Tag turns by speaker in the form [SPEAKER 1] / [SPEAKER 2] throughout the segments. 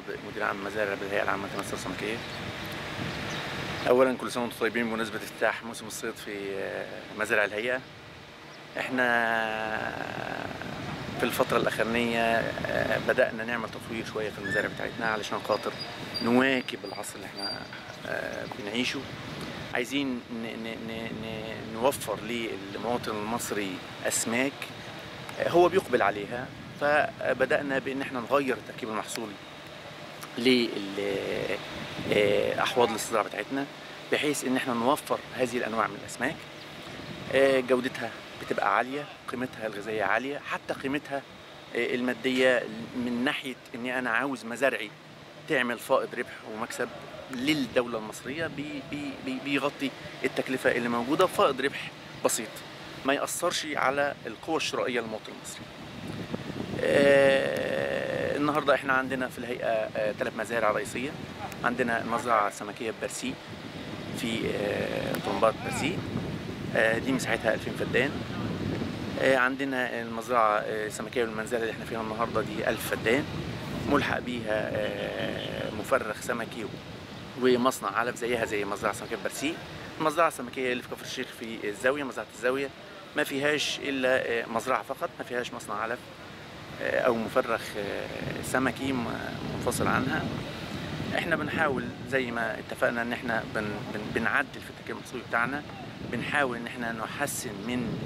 [SPEAKER 1] مدير عام مزارع بالهيئه العامه للمناسبه السمكيه اولا كل سنه وانتم طيبين بمناسبه افتتاح موسم الصيد في مزارع الهيئه احنا في الفترة الأخرانية بدأنا نعمل تطوير شوية في المزارع بتاعتنا علشان خاطر نواكب العصر اللي احنا بنعيشه عايزين نوفر للمواطن المصري أسماك هو بيقبل عليها فبدأنا بإن احنا نغير تركيب المحصول لأحواض الاستزراع بتاعتنا بحيث إن احنا نوفر هذه الأنواع من الأسماك جودتها بتبقى عالية قيمتها الغذائية عالية حتى قيمتها المادية من ناحية إني أنا عاوز مزارعي تعمل فائض ربح ومكسب للدولة المصرية بي بي بيغطي التكلفة اللي موجودة فائض ربح بسيط ما يأثرش على القوة الشرائية للمواطن المصري آه النهارده احنا عندنا في الهيئه آه ثلاث مزارع رئيسيه عندنا المزرعه السمكيه ببرسي في آه طنبات برسي آه دي مساحتها 2000 فدان آه عندنا المزرعه آه السمكيه والمنزله اللي احنا فيها النهارده دي 1000 فدان ملحق بيها آه مفرخ سمكي ومصنع علف زيها زي مزرعه سمكيه ببرسي المزرعه السمكيه اللي في كفر الشيخ في الزاويه مزرعه الزاويه ما فيهاش الا مزرعه فقط ما فيهاش مصنع علف او مفرخ سمكي منفصل عنها احنا بنحاول زي ما اتفقنا ان احنا بن بن بنعدل في التركيب المحصولي بتاعنا بنحاول ان احنا نحسن من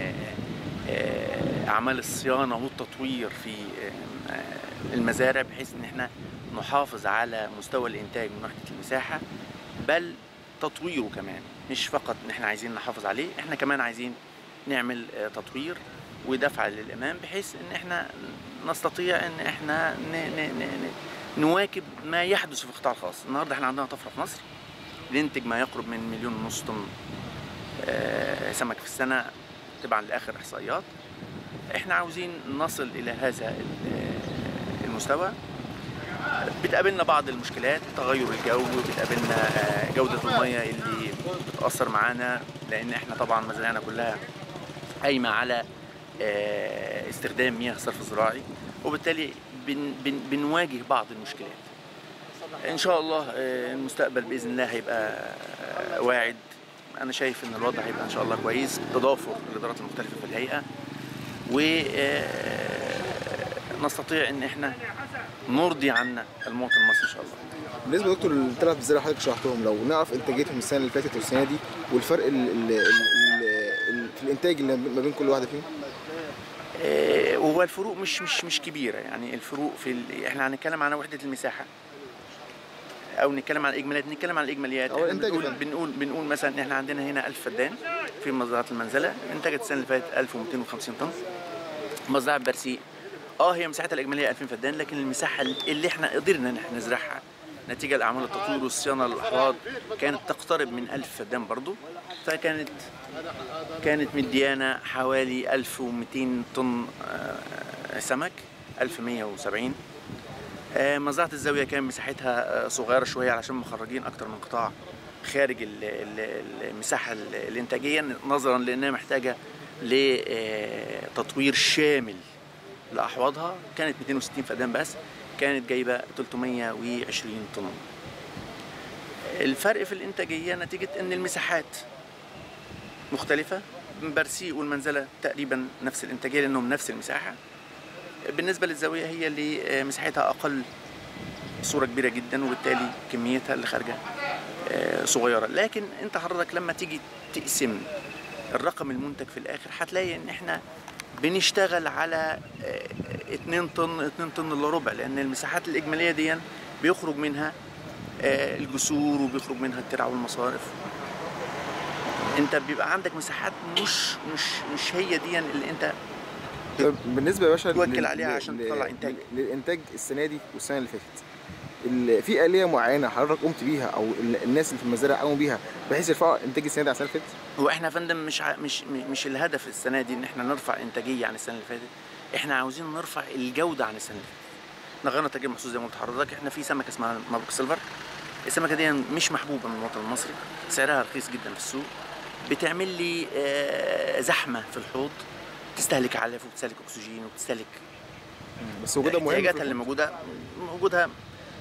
[SPEAKER 1] اعمال الصيانه والتطوير في المزارع بحيث ان احنا نحافظ على مستوى الانتاج من ناحيه المساحه بل تطويره كمان مش فقط ان احنا عايزين نحافظ عليه احنا كمان عايزين نعمل تطوير ودفع للامام بحيث ان احنا نستطيع ان احنا ن ن ن نواكب ما يحدث في القطاع الخاص النهارده احنا عندنا طفره في مصر بننتج ما يقرب من مليون ونص طن سمك في السنه تبعا لاخر احصائيات احنا عاوزين نصل الى هذا المستوى بتقابلنا بعض المشكلات تغير الجو بتقابلنا جودة المية اللي بتأثر معانا لأن احنا طبعا مزارعنا كلها قايمة على استخدام مياه الصرف الزراعي وبالتالي بن بن بنواجه بعض المشكلات ان شاء الله المستقبل باذن الله هيبقى واعد انا شايف ان الوضع هيبقى ان شاء الله كويس تضافر الادارات المختلفه في الهيئه ونستطيع ان احنا نرضي عنا المواطن المصري ان شاء الله
[SPEAKER 2] بالنسبه دكتور للثلاث مزارع حضرتك شرحتهم لو نعرف انتاجيتهم السنه اللي فاتت والسنه دي والفرق ال ال ال في الانتاج اللي ما بين كل واحده فيهم
[SPEAKER 1] وهو الفروق مش مش مش كبيره يعني الفروق في ال... احنا هنتكلم عن وحده المساحه او نتكلم عن الاجماليات نتكلم عن الاجماليات
[SPEAKER 2] أو الإنتاج
[SPEAKER 1] بنقول,
[SPEAKER 2] فعلا.
[SPEAKER 1] بنقول بنقول مثلا ان احنا عندنا هنا 1000 فدان في مزرعه المنزله انتجت السنه اللي فاتت 1250 طن مزرعه برسي اه هي مساحتها الاجماليه 2000 فدان لكن المساحه اللي احنا قدرنا ان احنا نزرعها نتيجه لاعمال التطوير والصيانه للاحواض كانت تقترب من 1000 فدان برضو فكانت كانت مديانا حوالي 1200 طن آه، سمك 1170 آه، مزرعة الزاوية كان مساحتها آه، صغيرة شوية علشان مخرجين أكتر من قطاع خارج ال- ال- المساحة ال- الإنتاجية نظرا لأنها محتاجة لتطوير شامل لأحواضها كانت 260 فدان بس كانت جايبة 320 طن الفرق في الإنتاجية نتيجة أن المساحات مختلفة برسي والمنزلة تقريبا نفس الإنتاجية لأنهم نفس المساحة بالنسبة للزاوية هي اللي مساحتها أقل بصورة كبيرة جدا وبالتالي كميتها اللي خارجة آه، صغيرة لكن أنت حضرتك لما تيجي تقسم الرقم المنتج في الآخر هتلاقي إن إحنا بنشتغل على 2 طن 2 طن الا ربع لأن المساحات الإجمالية دي بيخرج منها آه، الجسور وبيخرج منها الترع والمصارف انت بيبقى عندك مساحات مش مش مش هي دي اللي انت
[SPEAKER 2] طب بالنسبه يا باشا
[SPEAKER 1] توكل
[SPEAKER 2] لل-
[SPEAKER 1] عليها
[SPEAKER 2] لل-
[SPEAKER 1] عشان
[SPEAKER 2] لل-
[SPEAKER 1] تطلع إنتاج.
[SPEAKER 2] للانتاج السنه دي والسنه اللي فاتت ال- في آلية معينة حضرتك قمت بيها أو ال- الناس اللي في المزارع قاموا بيها بحيث يرفعوا إنتاج السنة دي على السنة اللي فاتت؟
[SPEAKER 1] هو احنا يا فندم مش ع... مش م- مش الهدف السنه دي ان احنا نرفع انتاجيه عن السنه اللي فاتت احنا عاوزين نرفع الجوده عن السنه اللي فاتت احنا غيرنا ترجمه محسوس زي ما قلت لحضرتك احنا في سمكه اسمها مبروك سيلفر السمكه دي مش محبوبه من الوطن المصري سعرها رخيص جدا في السوق بتعمل لي آه، زحمه في الحوض تستهلك علف وبتستهلك اكسجين وبتستهلك
[SPEAKER 2] بس وجودها مهم
[SPEAKER 1] احتياجاتها
[SPEAKER 2] في
[SPEAKER 1] اللي موجوده وجودها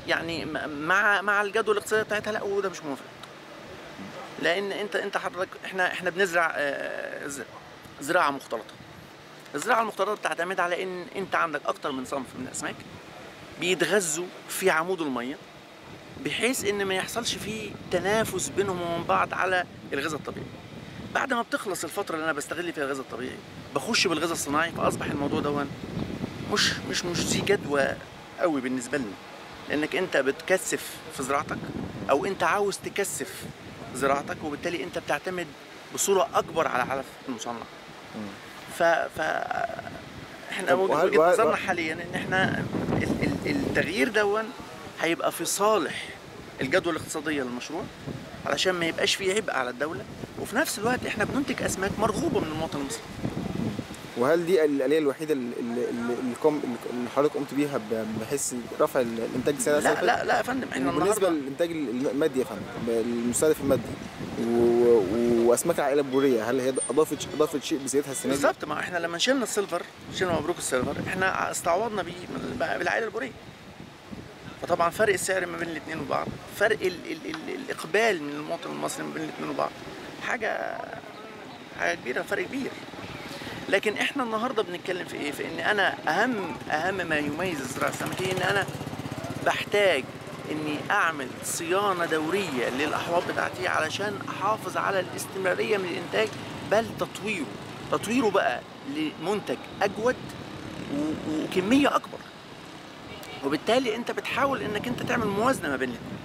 [SPEAKER 1] يعني م- مع مع الجدول الاقتصادي بتاعتها لا وده مش موافق لان انت انت حضرتك احنا احنا بنزرع آه، ز- زراعه مختلطه الزراعه المختلطه بتعتمد على ان انت عندك اكتر من صنف من الاسماك بيتغذوا في عمود الميه بحيث ان ما يحصلش فيه تنافس بينهم وبين بعض على الغذاء الطبيعي بعد ما بتخلص الفتره اللي انا بستغل فيها الغذاء الطبيعي بخش بالغذاء الصناعي فاصبح الموضوع ده مش مش مش ذي جدوى قوي بالنسبه لنا لانك انت بتكثف في زراعتك او انت عاوز تكثف زراعتك وبالتالي انت بتعتمد بصوره اكبر على علف المصنع ف ف احنا
[SPEAKER 2] طب وهل-
[SPEAKER 1] وجهه
[SPEAKER 2] وهل-
[SPEAKER 1] نظرنا حاليا ان احنا ال- ال- التغيير دون هيبقى في صالح الجدوى الاقتصاديه للمشروع علشان ما يبقاش فيه عبء على الدوله وفي نفس الوقت احنا بننتج اسماك مرغوبه من المواطن المصري
[SPEAKER 2] وهل دي الآلية الوحيدة اللي, اللي, اللي, قم- اللي حضرتك قمت بيها ب- بحيث رفع ال- الإنتاج السنة
[SPEAKER 1] لا لا لا يا فندم احنا
[SPEAKER 2] بالنسبة
[SPEAKER 1] النهارده
[SPEAKER 2] للإنتاج المادي يا فندم المستهدف المادي و... و... وأسماك العائلة البورية هل هي أضافت أضافت شيء بزيادتها السنة دي؟
[SPEAKER 1] بالظبط ما احنا لما شلنا السيلفر شلنا مبروك السيلفر احنا استعوضنا بيه من- بالعائله البوريه فطبعا فرق السعر ما بين الاثنين وبعض فرق ال ال ال الاقبال من المواطن المصري ما بين الاثنين وبعض حاجه حاجه كبيره فرق كبير لكن احنا النهارده بنتكلم في ايه في ان انا اهم اهم ما يميز الزراعه السمكيه ان انا بحتاج اني اعمل صيانه دوريه للاحواض بتاعتي علشان احافظ على الاستمراريه من الانتاج بل تطويره تطويره بقى لمنتج اجود و- وكميه اكبر وبالتالي انت بتحاول انك انت تعمل موازنه ما بين الاثنين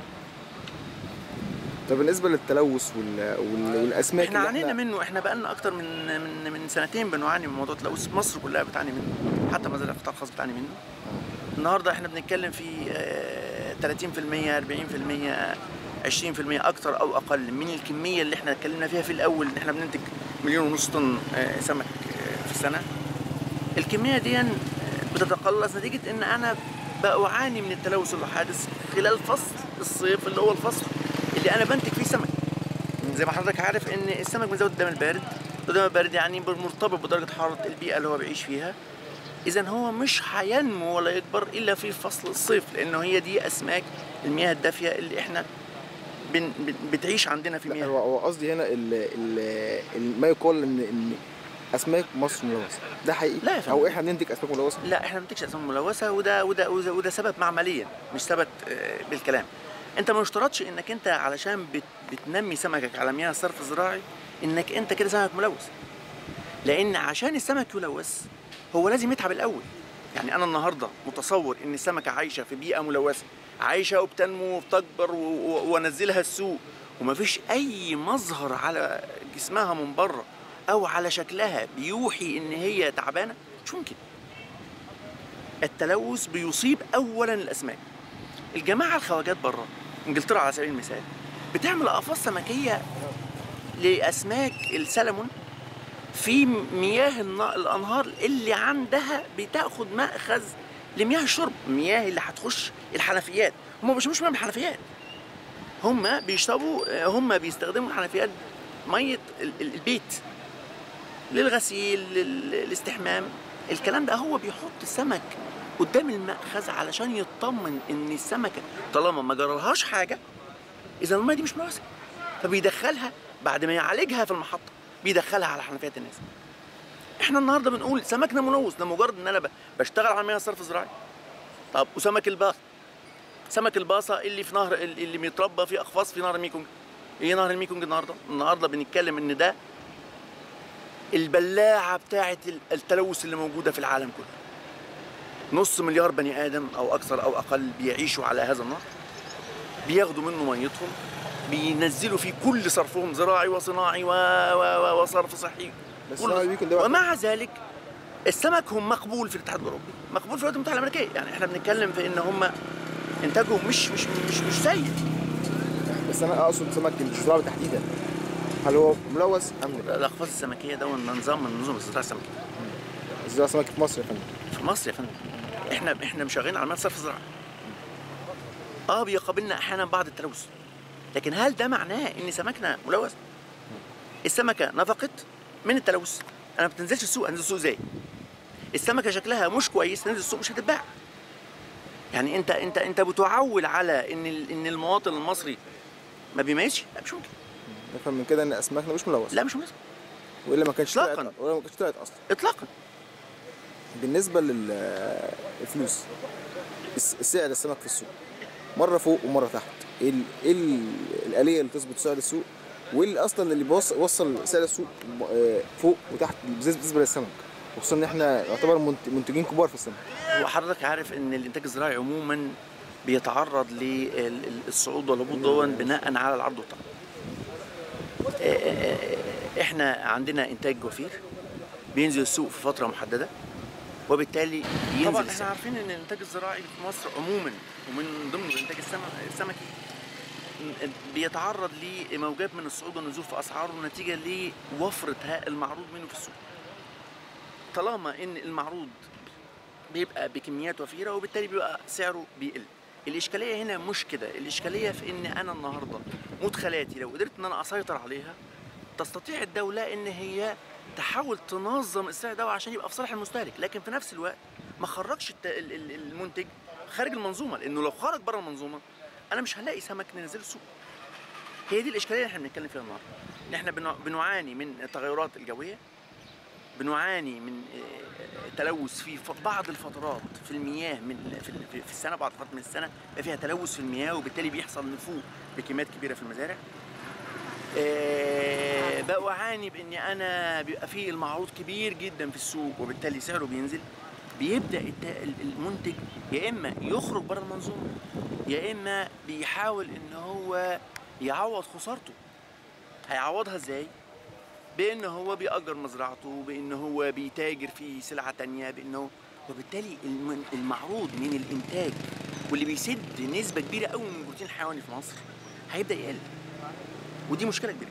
[SPEAKER 2] طب بالنسبة للتلوث وال... وال... والأسماك
[SPEAKER 1] احنا
[SPEAKER 2] اللي
[SPEAKER 1] عانينا منه احنا بقالنا اكتر من من من سنتين بنعاني من موضوع التلوث مصر كلها بتعاني منه حتى مزارع القطاع الخاص بتعاني منه النهارده احنا بنتكلم في آه، 30% 40% 20% اكتر او اقل من الكميه اللي احنا اتكلمنا فيها في الاول ان احنا بننتج مليون ونص طن آه، سمك آه، في السنه الكميه دي آه، بتتقلص نتيجه ان انا بعاني من التلوث اللي حادث خلال فصل الصيف اللي هو الفصل اللي انا بنتج فيه سمك زي ما حضرتك عارف ان السمك بنزود الدم البارد الدم البارد يعني مرتبط بدرجه حراره البيئه اللي هو بيعيش فيها اذا هو مش هينمو ولا يكبر الا في فصل الصيف لانه هي دي اسماك المياه الدافيه اللي احنا بن بن- بتعيش عندنا في
[SPEAKER 2] لا
[SPEAKER 1] مياه
[SPEAKER 2] هو هو قصدي هنا ال... ال... ال... ما يقال إن إن أسماك مصر ملوثة ده حقيقي؟
[SPEAKER 1] لا يا فندم.
[SPEAKER 2] أو إحنا بننتج أسماك ملوثة؟
[SPEAKER 1] لا احنا ما بننتجش اسماك ملوثه وده وده وده, وده ثبت معمليا مش ثبت آه، بالكلام انت ما يشترطش انك انت علشان بت بتنمي سمكك على مياه الصرف الزراعي انك انت كده سمك ملوث لان عشان السمك يلوث هو لازم يتعب الاول يعني انا النهارده متصور ان السمكه عايشه في بيئه ملوثه عايشه وبتنمو وبتكبر و- و- وانزلها السوق ومفيش اي مظهر على جسمها من بره او على شكلها بيوحي ان هي تعبانه مش ممكن التلوث بيصيب اولا الاسماك الجماعه الخواجات بره انجلترا على سبيل المثال بتعمل اقفاص سمكيه لاسماك السلمون في مياه النا- الانهار اللي عندها بتاخد ماخذ لمياه الشرب المياه اللي هتخش الحنفيات هم ما بيشربوش ميه من الحنفيات هم بيشربوا هم بيستخدموا الحنفيات ميه ال- ال- البيت للغسيل لل- للاستحمام الكلام ده هو بيحط السمك قدام المأخذ علشان يطمن ان السمكه طالما ما جرالهاش حاجه اذا الميه دي مش ملوثه فبيدخلها بعد ما يعالجها في المحطه بيدخلها على حنفيات الناس احنا النهارده بنقول سمكنا ملوث ده مجرد ان انا ب- بشتغل على مياه الصرف الزراعي طب وسمك الباص سمك الباصه اللي في نهر اللي بيتربى في اقفاص في نهر الميكونج ايه نهر الميكونج النهارده النهارده بنتكلم ان ده البلاعه بتاعه ال- التلوث اللي موجوده في العالم كله نص مليار بني ادم او اكثر او اقل بيعيشوا على هذا النهر بياخدوا منه ميتهم بينزلوا فيه كل صرفهم زراعي وصناعي و... و... و... وصرف صحي
[SPEAKER 2] بس
[SPEAKER 1] كل-
[SPEAKER 2] السمك بيكون ده بقى-
[SPEAKER 1] ومع ذلك السمك هم مقبول في الاتحاد الاوروبي مقبول في الولايات المتحده الامريكيه يعني احنا بنتكلم في ان هم انتاجهم مش مش مش مش سيء
[SPEAKER 2] بس انا اقصد سمك الزراعه تحديدا هل هو ملوث ام لا؟
[SPEAKER 1] الاقفاص السمكيه ده نظام من نظم الزراعه السمكيه
[SPEAKER 2] الزراعه سمك في مصر يا فندم
[SPEAKER 1] في مصر يا فندم احنا احنا مشغلين على صرف زراعي اه بيقابلنا احيانا بعض التلوث لكن هل ده معناه ان سمكنا ملوث السمكه نفقت من التلوث انا ما بتنزلش السوق انزل السوق ازاي السمكه شكلها مش كويس تنزل السوق مش هتتباع يعني انت انت انت بتعول على ان ال- ان المواطن المصري ما بيميزش لا مش ممكن
[SPEAKER 2] نفهم من كده ان اسماكنا مش ملوثه
[SPEAKER 1] لا مش ممكن
[SPEAKER 2] والا ما كانش
[SPEAKER 1] إطلاقاً.
[SPEAKER 2] طلعت ولا ما كانش طلعت اصلا
[SPEAKER 1] اطلاقا
[SPEAKER 2] بالنسبه للفلوس السعر السمك في السوق مره فوق ومره تحت ايه ال- ايه ال- الاليه اللي تظبط سعر السوق وايه اللي اصلا اللي بيوصل وصل سعر السوق م- آه، فوق وتحت بالنسبه بالنسبة للسمك خصوصا ان احنا يعتبر منت- منتجين كبار في السمك
[SPEAKER 1] هو حضرتك عارف ان الانتاج الزراعي عموما بيتعرض للصعود والهبوط دون بناء على العرض والطلب آه، آه، آه، احنا عندنا انتاج وفير بينزل السوق في فتره محدده وبالتالي ينزل طبعا احنا عارفين ان الانتاج الزراعي في مصر عموما ومن ضمن الانتاج السم- السمكي بيتعرض لموجات من الصعود والنزول في اسعاره نتيجه لوفره ها- المعروض منه في السوق طالما ان المعروض بيبقى بكميات وفيره وبالتالي بيبقى سعره بيقل الاشكاليه هنا مش كده الاشكاليه في ان انا النهارده مدخلاتي لو قدرت ان انا اسيطر عليها تستطيع الدوله ان هي تحاول تنظم السعر ده عشان يبقى في صالح المستهلك لكن في نفس الوقت ما خرجش الت- ال- ال- المنتج خارج المنظومه لانه لو خرج بره المنظومه انا مش هلاقي سمك ننزله السوق هي دي الاشكاليه اللي احنا بنتكلم فيها النهارده ان احنا بنع- بنعاني من التغيرات الجويه بنعاني من آه، تلوث في ف- بعض الفترات في المياه من في ال- في السنه بعض الفترات من السنه بيبقى فيها تلوث في المياه وبالتالي بيحصل نفوق بكميات كبيره في المزارع آه، بعاني بان انا بيبقى فيه المعروض كبير جدا في السوق وبالتالي سعره بينزل بيبدا الت- ال- المنتج يا اما يخرج بره المنظومه يا اما بيحاول ان هو يعوض خسارته هيعوضها ازاي بان هو بيأجر مزرعته بان هو بيتاجر في سلعه تانية بان هو وبالتالي الم- المعروض من الانتاج واللي بيسد نسبه كبيره قوي من البروتين الحيواني في مصر هيبدا يقل ودي مشكله كبيره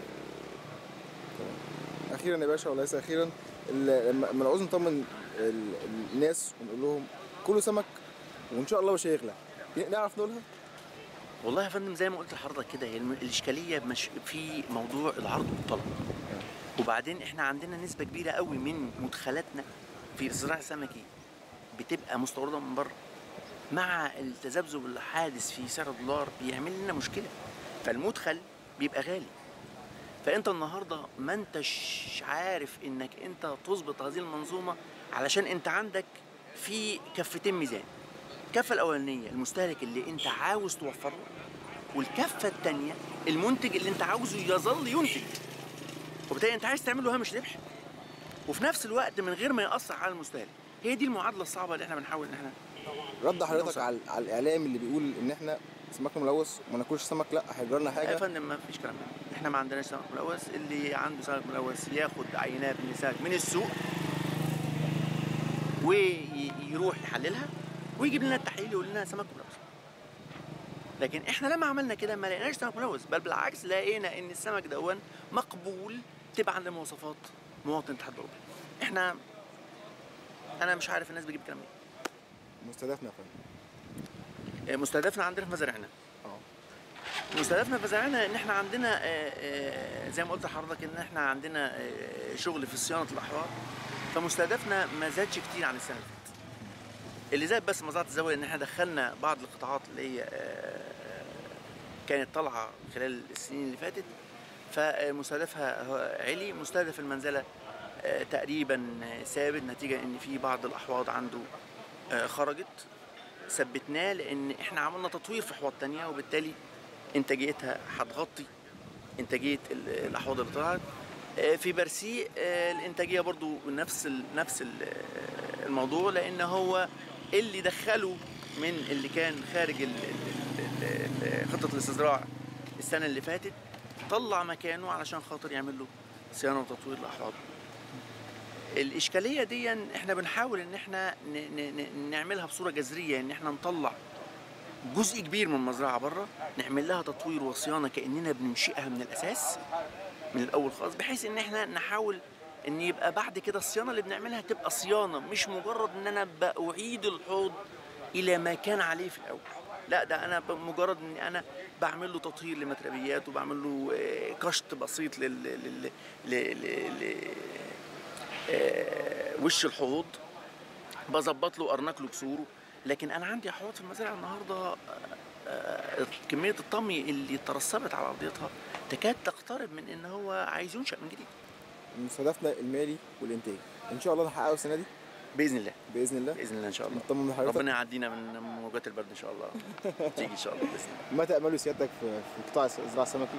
[SPEAKER 2] اخيرا يا باشا وليس اخيرا ال- لما لما نعوز نطمن ال- الناس ونقول لهم كلوا سمك وان شاء الله مش هيغلى نعرف نقولها
[SPEAKER 1] والله يا فندم زي ما قلت لحضرتك كده هي الم- الاشكاليه مش في موضوع العرض والطلب وبعدين احنا عندنا نسبه كبيره قوي من مدخلاتنا في الزراعه السمكي بتبقى مستورده من بره مع التذبذب الحادث في سعر الدولار بيعمل لنا مشكله فالمدخل بيبقى غالي فانت النهارده ما انتش عارف انك انت تظبط هذه المنظومه علشان انت عندك في كفتين ميزان الكفه الاولانيه المستهلك اللي انت عاوز توفره والكفه الثانيه المنتج اللي انت عاوزه يظل ينتج وبالتالي انت عايز تعمل له هامش ربح وفي نفس الوقت من غير ما ياثر على المستهلك هي دي المعادله الصعبه اللي احنا بنحاول ان احنا
[SPEAKER 2] رد حضرتك
[SPEAKER 1] نوصل.
[SPEAKER 2] على, على الاعلام اللي بيقول ان احنا سمكنا ملوث وما ناكلش سمك لا هيجرى لنا
[SPEAKER 1] يا
[SPEAKER 2] حاجه
[SPEAKER 1] فندم ما فيش كلام ده. احنا ما عندناش سمك ملوث اللي عنده سمك ملوث ياخد عينات من السمك من السوق ويروح يحللها ويجيب لنا التحليل يقول لنا سمك ملوث لكن احنا لما عملنا كده ما لقيناش سمك ملوث بل بالعكس لقينا ان السمك دون مقبول تبعا لمواصفات مواطن الاتحاد الاوروبي احنا انا مش عارف الناس بتجيب كلام منين
[SPEAKER 2] مستهدفنا يا فندم
[SPEAKER 1] آه، مستهدفنا عندنا في مزارعنا
[SPEAKER 2] اه
[SPEAKER 1] مستهدفنا في مزارعنا ان احنا عندنا آه، آه، زي ما قلت لحضرتك ان احنا عندنا آه، شغل في صيانه الاحواض فمستهدفنا ما زادش كتير عن السنه اللي فاتت اللي زاد بس مزرعه الزاويه ان احنا دخلنا بعض القطاعات اللي هي آه، كانت طالعه خلال السنين اللي فاتت فمستهدفها هو علي مستهدف المنزله آه، تقريبا ثابت نتيجه ان في بعض الاحواض عنده آه، خرجت ثبتناه لان احنا عملنا تطوير في احواض تانية وبالتالي انتاجيتها هتغطي انتاجيه ال- الاحواض اللي طلعت آه، في برسيق آه، الانتاجيه برضو نفس ال نفس ال- آه، الموضوع لان هو اللي دخله من اللي كان خارج ال- ال- ال- ال- خطه الاستزراع السنه اللي فاتت طلع مكانه علشان خاطر يعمل له صيانه وتطوير الاحواض الاشكاليه دي احنا بنحاول ان احنا ن- ن- ن- نعملها بصوره جذريه ان احنا نطلع جزء كبير من المزرعه بره نعمل لها تطوير وصيانه كاننا بننشئها من الاساس من الاول خالص بحيث ان احنا نحاول ان يبقى بعد كده الصيانه اللي بنعملها تبقى صيانه مش مجرد ان انا باعيد الحوض الى ما كان عليه في الاول لا ده انا ب- مجرد ان انا بعمل له تطهير لمتربيات وبعمل له آه، كشط بسيط لل لل لل- لل- لل- آه، وش الحوض بظبط له ارنك له كسوره لكن انا عندي احواض في المزارع النهارده آه، آه، كميه الطمي اللي ترسبت على ارضيتها تكاد تقترب من ان هو عايز ينشا من جديد
[SPEAKER 2] هدفنا المالي والانتاج ان شاء الله نحققه السنه دي
[SPEAKER 1] باذن الله
[SPEAKER 2] باذن الله
[SPEAKER 1] باذن الله ان شاء الله
[SPEAKER 2] نطمن من حضرتك
[SPEAKER 1] ربنا يعدينا من موجات البرد ان شاء الله تيجي ان شاء الله باذن الله
[SPEAKER 2] ما تاملوا سيادتك في في قطاع الزراعه السمكي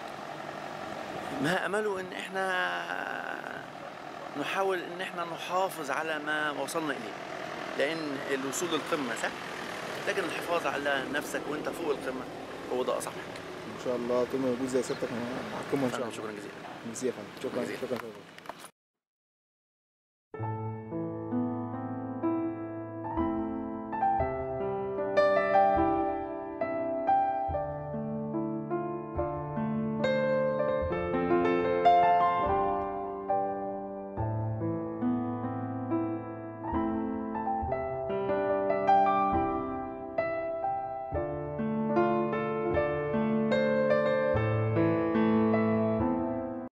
[SPEAKER 1] ما امله ان احنا نحاول ان احنا نحافظ على ما وصلنا اليه لان الوصول للقمه سهل لكن الحفاظ على نفسك وانت فوق القمه هو ده اصعب حاجه
[SPEAKER 2] ان شاء الله طول ما موجود زي سيادتك هنحكمها ان شاء الله
[SPEAKER 1] شكرا جزيلا
[SPEAKER 2] ميرسي يا فندم شكرا
[SPEAKER 1] جزيلا.
[SPEAKER 2] شكرا شكرا